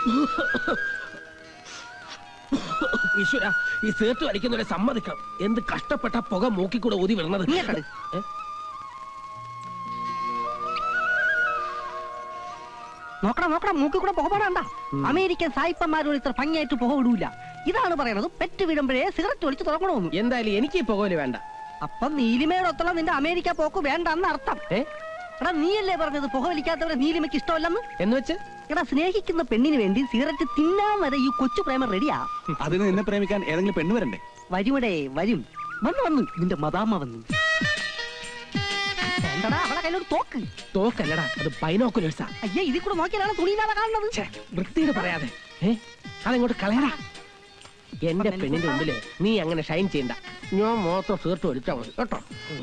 ഈശ്വര ഈ സേർട്ട് വലിക്കുന്നവരെ സമ്മതിക്കണം എന്ത് കഷ്ടപ്പെട്ട പുക മൂക്കിക്കൂടെ ഊതി വിടുന്നത് ഇങ്ങോട്ട്. ഏ? നോക്കണം നോക്കണം മൂക്കിൽ കൂടെ പുക പാടണ്ട അമേരിക്കൻ സായിപ്പന്മാരോട് ഇത്ര ഭംഗിയായിട്ട് പുക വിടൂല ഇതാണ് പറയണത് പെറ്റ് വിടുമ്പോഴേ സിഗരറ്റ് ഒളിച്ച് തുടങ്ങണമെന്ന് എന്തായാലും എനിക്ക് ഈ പുകവലി വേണ്ട അപ്പൊ നീലിമയോടൊത്തുള്ള നിന്റെ അമേരിക്ക പോക്ക് വേണ്ടെന്ന് അർത്ഥം ഏ എടാ നീയല്ലേ പറഞ്ഞത് പുക വലിക്കാത്തവരെ നീലിമയ്ക്ക് ഇഷ്ടമല്ലെന്ന് എന്ന് വെച്ച് എടാ സ്നേഹിക്കുന്ന പെണ്ണിന് വേണ്ടി സിഗരറ്റ് തിന്നാൻ വരെ ഈ കൊച്ചു പ്രേമം റെഡിയാ അതിന് നിന്നെ പ്രേമിക്കാൻ ഏതെങ്കിലും പെണ്ണ് വരണ്ടേ വരുമടേ വരും വന്ന് വന്ന് നിന്റെ മദാമ്മ വന്നു വേണ്ടടാ അവളെ കയ്യിലൊരു തോക്ക് തോക്കല്ലടാ അത് ബൈനോക്കുലേഴ്സാ അയ്യേ ഇതിൽ കൂടെ നോക്കിയാലാണ് തുണിയില്ലാതെ കാണുന്നത് ഛേ, വൃത്തിയോട് പറയാതെ ഏ അതെങ്ങോട്ട് കളയടാ എന്റെ പെണ്ണിന്റെ മുമ്പില് നീ അങ്ങനെ ഷൈൻ ചെയ്യണ്ട ഞാൻ മൊത്തം സേർട്ട് വലിച്ചാ മതി കേട്ടോ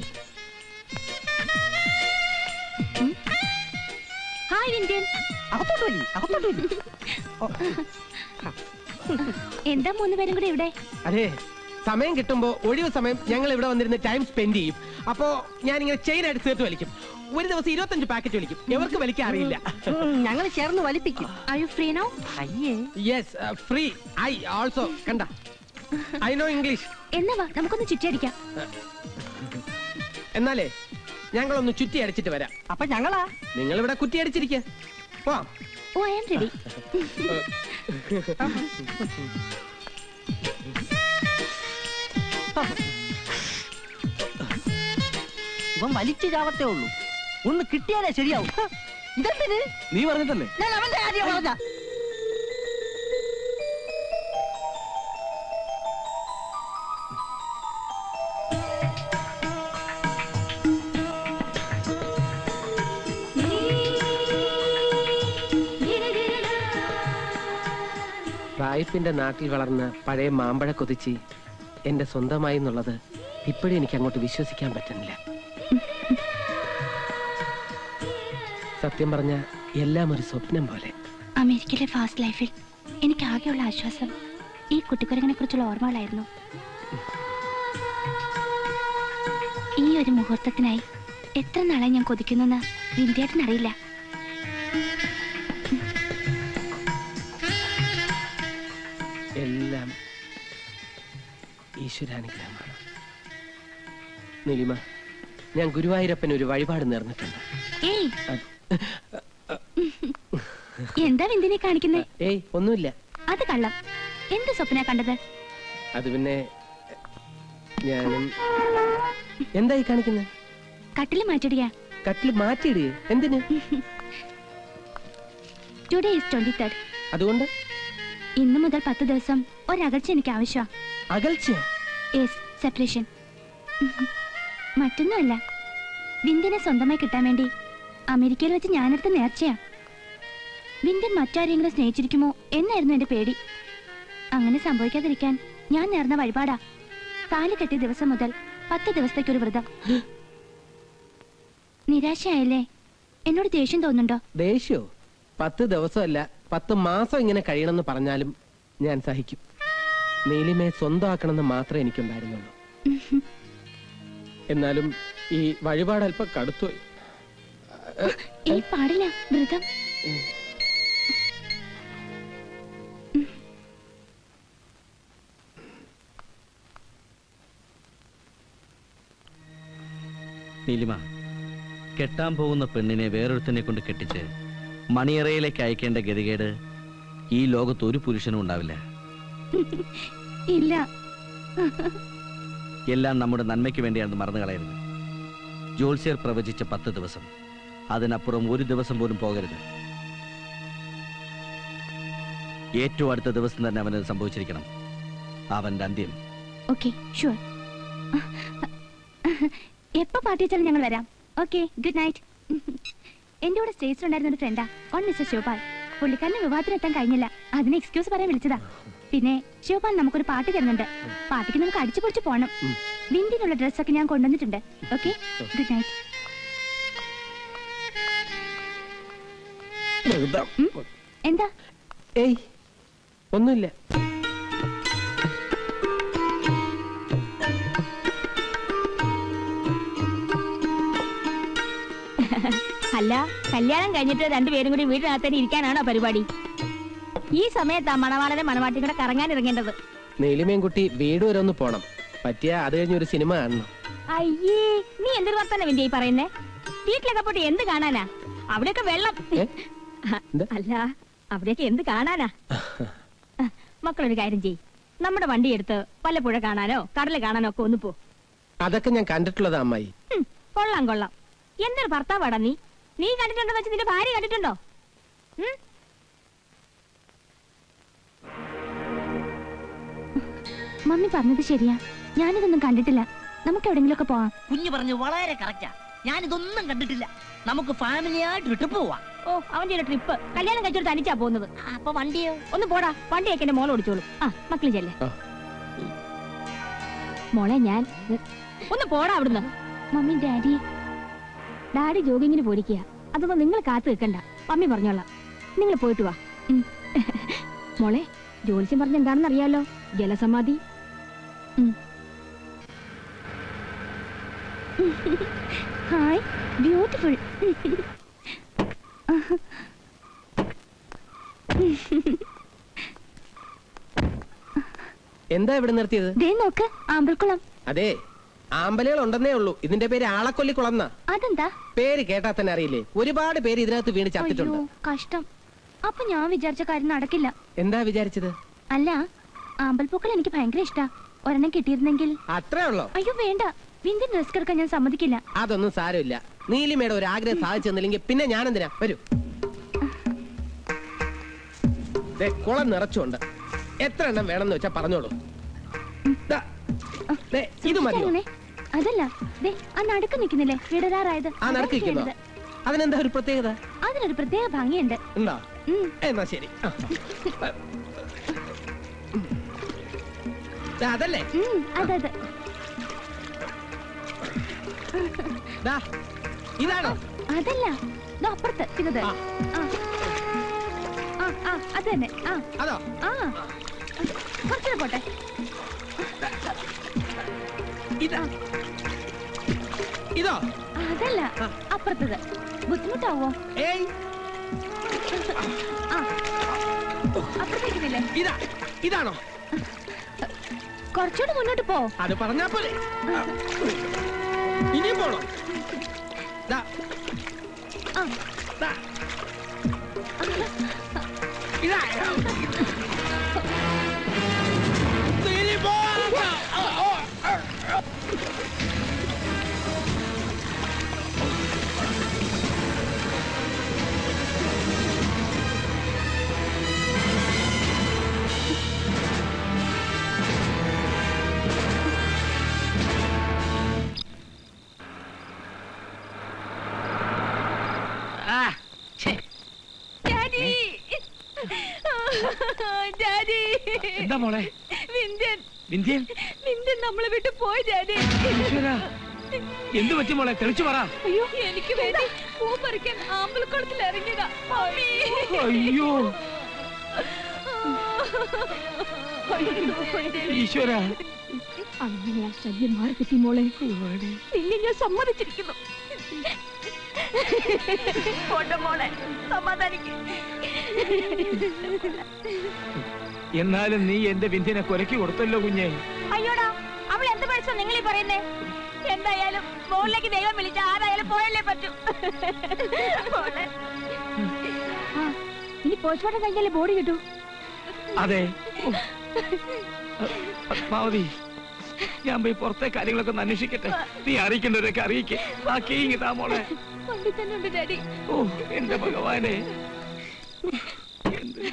ഹായ് വിന്ധ്യൻ അകത്തോട്ട് വരി അകത്തോട്ട് വരി എന്താ മൂന്നുപേരും കൂടെ ഇവിടെ അതെ സമയം കിട്ടുമ്പോ ഒഴിവ് സമയം ഞങ്ങൾ ഇവിടെ വന്നിരുന്ന് ടൈം സ്പെൻഡ് ചെയ്യും അപ്പോ ഞാൻ ഇങ്ങനെ ചെയിൻ ആയിട്ട് സേർട്ട് വലിക്കും ഒരു ദിവസം ഇരുപത്തഞ്ച് പാക്കറ്റ് വലിക്കും എവർക്ക് വലിക്കാൻ അറിയില്ല ഞങ്ങൾ ചേർന്ന് വലിപ്പിക്കും ആർ യു ഫ്രീ നൗ അയ്യേ യെസ് ഫ്രീ ഐ ഓൾസോ കണ്ട ഐ നോ ഇംഗ്ലീഷ് എന്നാ വാ നമുക്കൊന്ന് ചുറ്റടിക്കാം എന്നാലേ ഞങ്ങളൊന്ന് ചുറ്റി അടിച്ചിട്ട് വരാം അപ്പൊ ഞങ്ങളാ നിങ്ങൾ ഇവിടെ കുറ്റി അടിച്ചിരിക്കുക പോവാം ഓ ഐ ആം റെഡി ഇവൻ വലിച്ചു ചാവത്തേ ഉള്ളൂ ഒന്ന് കിട്ടിയാലേ ശരിയാവും ഹ, ഇതെന്തിന് നീ പറഞ്ഞിട്ടല്ലേ ഞാൻ അവന്റെ കാര്യം പറഞ്ഞ റായിപ്പിന്റെ നാട്ടിൽ വളർന്ന പഴയ മാമ്പഴ കൊതിച്ച് എന്റെ സ്വന്തമായി എന്നുള്ളത് ഇപ്പോഴും എനിക്ക് അങ്ങോട്ട് വിശ്വസിക്കാൻ പറ്റുന്നില്ല സത്യം പറഞ്ഞ എല്ലാം ഒരു സ്വപ്നം പോലെ അമേരിക്കയിലെ ഫാസ്റ്റ് ലൈഫിൽ എനിക്ക് ആകെയുള്ള ആശ്വാസം ഈ കുട്ടിക്കുരങ്ങിനെ കുറിച്ചുള്ള ഓർമ്മകളായിരുന്നു ഈ ഒരു മുഹൂർത്തത്തിനായി എത്ര നാളായി ഞാൻ കൊതിക്കുന്നെന്ന് വിന്ധ്യേട്ടനറിയില്ല എല്ലാം ഈശ്വരാനുഗ്രഹമാണ് നീലിമ ഞാൻ ഗുരുവായൂരപ്പൻ ഒരു വഴിപാട് നേർന്നിട്ടുണ്ട് ഏയ് എന്താ വിന്ദിനെ കാണിക്കുന്നേ ഏയ് ഒന്നുമില്ല അത് കള്ളം എന്ത് സ്വപ്ന കണ്ടത് അത് പിന്നെ ഞാനും എന്തായി കാണിക്കുന്നത് കട്ടില് മാറ്റിടുക കട്ടിൽ മാറ്റിയിടുക എന്തിന് ടുഡേ ഈസ് ട്വന്റി തേർഡ് അതുകൊണ്ട് ഇന്നു മുതൽ പത്ത് ദിവസം ഒരകൽച്ച എനിക്ക് ആവശ്യമാണ് അകൽച്ചയോ യെസ് സെപ്പറേഷൻ മറ്റൊന്നുമല്ല വിന്ദിനെ സ്വന്തമായി കിട്ടാൻ വേണ്ടി അമേരിക്കയിൽ വെച്ച് ഞാനെടുത്ത നേർച്ചയാ വിന്ദൻ മറ്റാരെങ്കിലും സ്നേഹിച്ചിരിക്കുമോ എന്നായിരുന്നു എന്റെ പേടി അങ്ങനെ സംഭവിക്കാതിരിക്കാൻ ഞാൻ നേർന്ന വഴിപാടാ താലി കെട്ടിയ ദിവസം മുതൽ പത്ത് ദിവസത്തേക്കൊരു വ്രതം നിരാശയായല്ലേ എന്നോട് ദേഷ്യം തോന്നുന്നുണ്ടോ ദേഷ്യോ പത്ത് ദിവസമല്ല പത്ത് മാസം ഇങ്ങനെ കഴിയണമെന്ന് പറഞ്ഞാലും ഞാൻ സഹിക്കും നീലിമയെ സ്വന്തമാക്കണമെന്ന് മാത്രമേ എനിക്കുണ്ടായിരുന്നുള്ളൂ എന്നാലും ഈ വഴിപാട് അല്പം കടുത്തുപോയി ഏ പാടില്ല വ്രതം നീലിമ കെട്ടാൻ പോകുന്ന പെണ്ണിനെ വേറൊരുത്തനെ കൊണ്ട് കെട്ടിച്ച് മണിയറയിലേക്ക് അയക്കേണ്ട ഗതികേട് ഈ ലോകത്ത് ഒരു പുരുഷനും ഉണ്ടാവില്ല ഇല്ല എല്ലാം നമ്മുടെ നന്മയ്ക്ക് വേണ്ടിയാണെന്ന് മറന്നു കളയരുത് ജോത്സ്യർ പ്രവചിച്ച പത്ത് ദിവസം അതിനപ്പുറം ഒരു ദിവസം പോലും പോകരുത് ഏറ്റവും അടുത്ത ദിവസം തന്നെ അവന് സംഭവിച്ചിരിക്കണം അവന്റെ അന്ത്യം ഓക്കെ ഷുവർ എപ്പോ പാർട്ടി വെച്ചാലും ഞങ്ങൾ വരാം ഓക്കെ ഗുഡ് നൈറ്റ് എന്റെ കൂടെ സ്റ്റേജിൽ ഉണ്ടായിരുന്ന ഒരു ഫ്രണ്ടാ ഓൺ മിസ്റ്റർ ശിവപാൽ പുള്ളിക്കാരന് വിവാഹത്തിനെത്താൻ കഴിഞ്ഞില്ല അതിന് എക്സ്ക്യൂസ് പറയാൻ വിളിച്ചതാ പിന്നെ ശിവപാൽ നമുക്കൊരു പാർട്ടി തരുന്നുണ്ട് പാർട്ടിക്ക് നമുക്ക് അടിച്ചു പൊളിച്ച് പോണം വിന്റിനുള്ള ഡ്രസ്സൊക്കെ ഞാൻ കൊണ്ടുവന്നിട്ടുണ്ട് ഓക്കെ ഗുഡ് നൈറ്റ് എന്താ ഏയ് ഒന്നുമില്ല അല്ല കല്യാണം കഴിഞ്ഞിട്ട് രണ്ടുപേരും കൂടി വീടിനകത്ത് തന്നെ ഇരിക്കാനാണോ പരിപാടി ഈ സമയത്താ മണവാളനെ മണവാട്ടി കൂടെ കറങ്ങാൻ ഇറങ്ങേണ്ടത് നീലിമേൻകുട്ടി വീട് വരെ ഒന്ന് പോണം പറ്റിയ അത് കഴിഞ്ഞ് ഒരു സിനിമ കാണണം അയ്യേ നീ എന്തൊരു വർത്തമാനം വിന്റെ ഈ പറയുന്നേ വീട്ടിലൊക്കെ പോയിട്ട് എന്ത് കാണാനാ അവിടെയൊക്കെ വെള്ളം ഏ? എന്താ? അല്ല അവിടെയൊക്കെ എന്ത് കാണാനാ മക്കളൊരു കാര്യം ചെയ് നമ്മുടെ വണ്ടി എടുത്ത് വല്ലപ്പുഴ കാണാനോ കടൽ കാണാനോ ഒക്കെ ഒന്ന് പോ അതൊക്കെ ഞാൻ കണ്ടിട്ടുള്ളതാ അമ്മായി ഹും, കൊള്ളാം കൊള്ളാം എന്തൊരു ഭർത്താവാടാ നീ നീ കണ്ടിട്ടുണ്ടോ വെച്ച് നിന്റെ ഭാര്യ കണ്ടിട്ടുണ്ടോ ഉം? മമ്മി പറഞ്ഞത് ശരിയാ ഞാനിതൊന്നും കണ്ടിട്ടില്ല നമുക്ക് എവിടെങ്കിലുമൊക്കെ പോവാം കുഞ്ഞു പറഞ്ഞു വളരെ കറക്റ്റാ ഞാൻ ഇതൊന്നും കണ്ടിട്ടില്ല നമുക്ക് ഫാമിലി ആയിട്ട് ട്രിപ്പ് പോവാം ഓ അവന്റെ ഒരു ട്രിപ്പ് കല്യാണം കഴിച്ചൊരു തനിച്ചാ പോകുന്നത് അപ്പൊ വണ്ടിയോ ഒന്ന് പോടാ വണ്ടിയൊക്കെ എന്റെ മോള് ഓടിച്ചോളൂ ആ മക്കള് ചെല്ലേ ആ. മോളെ ഞാൻ ഒന്ന് പോടാ അവിടുന്ന് മമ്മി ഡാഡി ഡാഡി ജോഗിങ്ങിന് പോയിരിക്കുക അതൊന്നും നിങ്ങൾ കാത്തു നിൽക്കണ്ട മമ്മി പറഞ്ഞോളാം നിങ്ങൾ പോയിട്ട് വാ ഉം. മോളെ ജോലിസ്യം പറഞ്ഞ എന്താണെന്ന് അറിയാലോ ജലസമാധി ഹായ് ബ്യൂട്ടിഫുൾ എന്താ ഇവിടെ നിർത്തിയത് ദേ നോക്ക് ആമ്പൽക്കുളം അതെ ആമ്പലുകൾ ഉണ്ടെന്നേ ഉള്ളൂ ഇതിന്റെ പേര് ആളക്കൊല്ലിക്കുളം എന്നാ അതെന്താ പേര് കേട്ടാ തന്നെ അറിയില്ലേ ഒരുപാട് പേര് ഇതിനകത്ത് വീണ് അയ്യോ ചത്തിട്ടുണ്ട് കഷ്ടം അപ്പൊ ഞാൻ വിചാരിച്ച കാര്യം നടക്കില്ല എന്താ വിചാരിച്ചത് അല്ല ആമ്പൽപ്പൂക്കൾ എനിക്ക് ഭയങ്കര ഇഷ്ടാ ഒരെണ്ണം കിട്ടിയിരുന്നെങ്കിൽ അത്രേ ഉള്ളോ അയ്യോ വേണ്ട വിന്ധ്യൻ റിസ്ക് എടുക്കാൻ ഞാൻ സമ്മതിക്കില്ല അതൊന്നും സാരമില്ല നീലിമയുടെ ഒരു ആഗ്രഹം സാധിച്ചു തന്നില്ലെങ്കിൽ പിന്നെ ഞാൻ എന്തിനാ വരൂ ദേ, കുളം നിറച്ചുണ്ട് എത്ര എണ്ണം വേണമെന്ന് വെച്ചാ പറഞ്ഞോളൂ ദാ, ദേ, ഇത് മതിയോ സൂക്ഷിച്ചേക്കണേ. അതല്ല ദേ ആ നടുക്ക് നിൽക്കുന്നില്ലേ വിടരാറായത് ആ നടക്കിരിക്കുന്നോ അതിനെന്താ ഒരു പ്രത്യേകത അതിനൊരു പ്രത്യേക ഭംഗിയുണ്ട് ഉണ്ടോ ഉം. എന്നാ ശരി ആ. ദാ, അതല്ലേ ഉം, അതെ അതെ ദാ, ഇതാണോ അതല്ല ദാ അപ്പുറത്ത് ഇത് ആ. ആ ആ ആ അത് തന്നെ ആ അതോ ആ കുറച്ചുകൂടെ പോട്ടെ ഇതാ ഇതോ അതല്ല ആ. അപ്പുറത്തത് ബുദ്ധിമുട്ടാവോ ഏയ് ആ അപ്പുറത്തേക്കുന്നില്ലേ ഇതാ ഇതാണോ കുറച്ചുകൂടെ മുന്നോട്ട് പോ അത് പറഞ്ഞാ പോലെ ഇനിയും പോണോ ദാ, ആ ദാ. ഇതാ. തിരി പോ. ആ, ഓ, ആ, ആ. ഡാഡി ഡാഡി എന്താ മോളെ വിന്ധ്യൻ വിന്ധ്യൻ വിന്ധ്യൻ നമ്മളെ വിട്ട് പോയി ഡാഡി ഈശ്വരാ, എന്ത് പറ്റി മോളെ തെളിച്ചു പറ അയ്യോ എനിക്ക് വേണ്ടി പൂ പറിക്കാൻ ആമ്പലക്കുളത്തിൽ ഇറങ്ങിയതാ മമ്മി. അയ്യോ ഈശ്വര അങ്ങനെ ആ ശല്യം മാറി കിട്ടി മോളെ നിന്നെ ഞാൻ സമ്മതിച്ചിരിക്കുന്നു പോട്ടെ മോളെ സമാധാനിക്ക് എന്നാലും നീ എന്റെ വിന്ധ്യനെ കുരക്കി കൊടുത്തല്ലോ കുഞ്ഞെ അയ്യോടാ അവൾ എന്ത് പഠിച്ചോ നിങ്ങൾ ഈ പറയുന്നേ എന്തായാലും മോളിലേക്ക് ദൈവം വിളിച്ച ആരായാലും പോയല്ലേ പറ്റൂ മോളെ. ആ, ഇനി പോസ്റ്റ്മോർട്ടം കഴിഞ്ഞാലേ ബോഡി കിട്ടൂ അതെ ഓ. പത്മാവതി ഞാൻ പോയി പുറത്തെ കാര്യങ്ങളൊക്കെ ഒന്ന് അന്വേഷിക്കട്ടെ നീ അറിയിക്കേണ്ടവരൊക്കെ അറിയിക്കേ ബാക്കി ഇങ്ങ് താ മോളെ വണ്ടി തന്നെ ഉണ്ട് ഡാഡി ഓ എന്റെ ഭഗവാനെ എന്ത്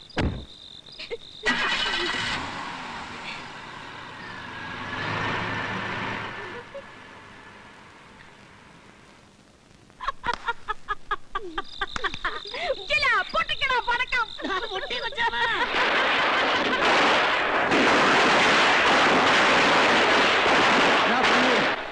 ചില പൊട്ടിക്കണോ പടക്കം പൊട്ടി കൊച്ചാണ് ദാ, പോ.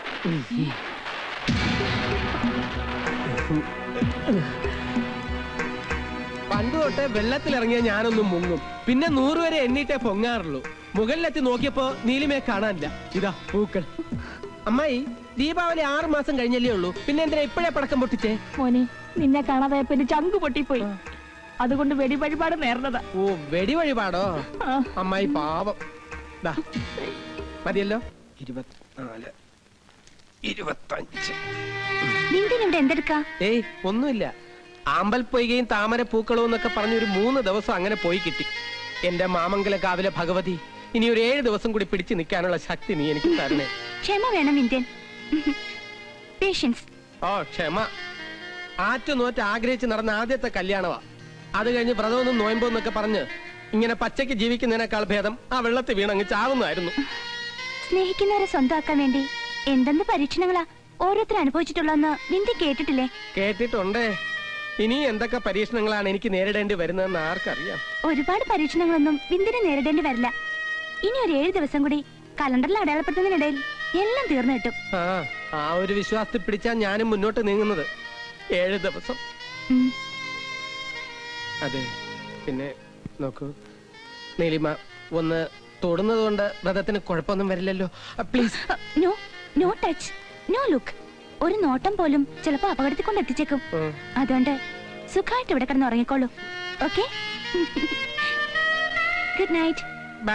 പണ്ട് തൊട്ടേ വെള്ളത്തിലിറങ്ങിയ ഞാനൊന്നും മുങ്ങും പിന്നെ നൂറ് വരെ എണ്ണീട്ടേ പൊങ്ങാറുള്ളൂ മുകളിലെത്തി നോക്കിയപ്പോ നീലിമയെ കാണാനില്ല ഇതാ പൂക്കൾ അമ്മായി ദീപാവലി ആറ് മാസം കഴിഞ്ഞല്ലേ ഉള്ളൂ പിന്നെ എന്തിനാ ഇപ്പോഴേ പടക്കം പൊട്ടിച്ചേ മോനെ നിന്നെ കാണാതെ പിന്നെ ചങ്കു പൊട്ടിപ്പോയി അതുകൊണ്ട് വെടി വഴിപാട് നേർന്നതാ ഓ വെടി വഴിപാടോ ആ. അമ്മായി പാവം ദാ മതിയല്ലോ ഇരുപത്തിനാല് ഇരുപത്തഞ്ച് വിന്ദിൻ ഇവിടെ എന്തെടുക്കാ ഏയ് ഒന്നുമില്ല ആമ്പൽ പൊയ്കയും താമര പൂക്കളവും എന്നൊക്കെ പറഞ്ഞൊരു മൂന്ന് ദിവസം അങ്ങനെ പോയി കിട്ടി എന്റെ മാമംഗല കാവിലെ ഭഗവതി ഇനി ഒരു ഏഴ് ദിവസം കൂടി പിടിച്ചു നിൽക്കാനുള്ള ശക്തി നീ എനിക്ക് തരണേ ക്ഷമ വേണം വിന്ധ്യൻ പേഷ്യൻസ് ഓ ക്ഷമ ആറ്റുനോറ്റ് ആഗ്രഹിച്ച് നടന്ന ആദ്യത്തെ കല്യാണമാ അത് കഴിഞ്ഞ് വ്രതമൊന്നും നോയമ്പോ എന്നൊക്കെ പറഞ്ഞ് ഇങ്ങനെ പച്ചയ്ക്ക് ജീവിക്കുന്നതിനേക്കാൾ ഭേദം ആ വെള്ളത്തിൽ വീണങ്ങ് ചാവുന്നതായിരുന്നു സ്നേഹിക്കുന്നവരെ സ്വന്തമാക്കാൻ വേണ്ടി എന്തെന്ത് പരീക്ഷണങ്ങളാ ഓരോരുത്തർ അനുഭവിച്ചിട്ടുള്ളതെന്ന് വിന്ധ്യ കേട്ടിട്ടില്ലേ കേട്ടിട്ടുണ്ടേ ഇനി എന്തൊക്കെ പരീക്ഷണങ്ങളാണ് എനിക്ക് നേരിടേണ്ടി വരുന്നതെന്ന് ആർക്കറിയാം ഒരുപാട് പരീക്ഷണങ്ങളൊന്നും വിന്ദിനെ നേരിടേണ്ടി വരില്ല ഇനി ഒരു ഏഴ് ദിവസം കൂടി കലണ്ടറിൽ അടയാളപ്പെടുത്തുന്നതിനിടയിൽ എല്ലാം തീർന്നു കിട്ടും ആ ആ ഒരു വിശ്വാസത്തിൽ പിടിച്ചാ ഞാനും മുന്നോട്ട് നീങ്ങുന്നത് ഏഴ് ദിവസം ഉം. അതെ പിന്നെ നോക്കൂ നീലിമ ഒന്ന് തൊടുന്നത് കൊണ്ട് വ്രതത്തിന് കുഴപ്പമൊന്നും വരില്ലല്ലോ please no no touch no look ഒരു നോട്ടം പോലും ചിലപ്പോ അപകടത്തിൽ കൊണ്ട് എത്തിച്ചേക്കും അതുകൊണ്ട് സുഖമായിട്ട് ഇവിടെ കിടന്ന് ഉറങ്ങിക്കോളൂ ഓക്കെ ഗുഡ് നൈറ്റ്